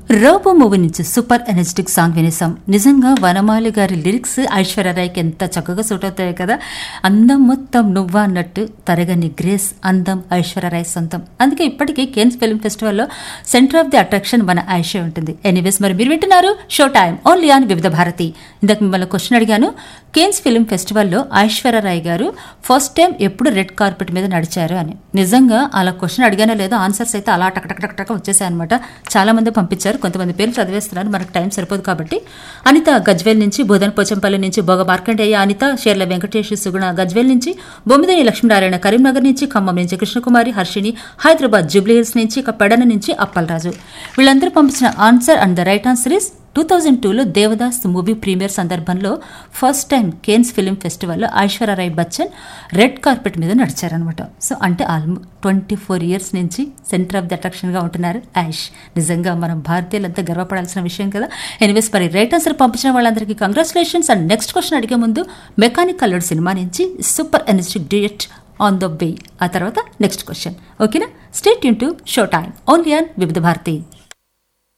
robo movie నుంచి super energetic song వినేసాం నిజంగా వనమాలి గారి లిరిక్స్ ఐశ్వర్యరాయ్కి ఎంత చక్కగా సూట్ అవుతాయి కదా అందం మొత్తం నువ్వా అన్నట్టు తరగని గ్రేస్ అందం ఐశ్వర్యరాయ్ సొంతం అందుకే ఇప్పటికీ Cannes film ఫెస్టివల్లో centre of the attraction మన ఐశ్వర్య ఉంటుంది ఎనీవేస్ మరి మీరు వింటున్నారు show time only on Vividh Bharati ఇందాక మిమ్మల్ని క్వశ్చన్ అడిగాను కేన్స్ ఫిల్మ్ ఫెస్టివల్లో ఐశ్వర్యరాయ్ గారు ఫస్ట్ టైం ఎప్పుడు రెడ్ కార్పెట్ మీద నడిచారు అని నిజంగా అలా క్వశ్చన్ అడిగానో లేదో ఆన్సర్స్ అయితే అలా టక్ టక్ టక్ టక్ వచ్చేసాయి అనమాట చాలా మంది పంపించారు కొంతమంది పేర్లు చదివేస్తున్నారు మనకు టైం సరిపోదు కాబట్టి అనిత గజ్వేల్ నుంచి బోధన్ పోచంపల్లి నుంచి బోగ మార్కండేయ అనిత షేర్ల వెంకటేష్ సుగుణ గజ్వేల్ నుంచి బొమ్మిదేని లక్ష్మీనారాయణ కరీంనగర్ నుంచి ఖమ్మం నుంచి కృష్ణకుమారి హర్షిని హైదరాబాద్ జూబ్లీహిల్స్ నుంచి ఇక పెడన నుంచి అప్పలరాజు వీళ్ళందరూ పంపించిన answer and the right answer is two thousand టూలో దేవదాస్ మూవీ ప్రీమియర్ సందర్భంలో first time Cannes film ఫెస్టివల్లో Aishwarya Rai Bachchan red carpet మీద నడిచారనమాట సో అంటే ఆల్మో ట్వంటీ ఫోర్ ఇయర్స్ నుంచి సెంటర్ ఆఫ్ ది అట్రాక్షన్గా ఉంటున్నారు ఐష్ నిజంగా మనం భారతీయులంతా గర్వపడాల్సిన విషయం కదా ఎనివేస్ మరి రైట్ ఆన్సర్ పంపించిన వాళ్ళందరికీ కంగ్రాచులేషన్స్ అండ్ నెక్స్ట్ క్వశ్చన్ అడిగే ముందు మెకానిక్ కలర్డ్ సినిమా నుంచి super energetic duet on the way ఆ తర్వాత నెక్స్ట్ క్వశ్చన్ ఓకేనా స్టేట్ యూన్ to show time only on Vividh Bharati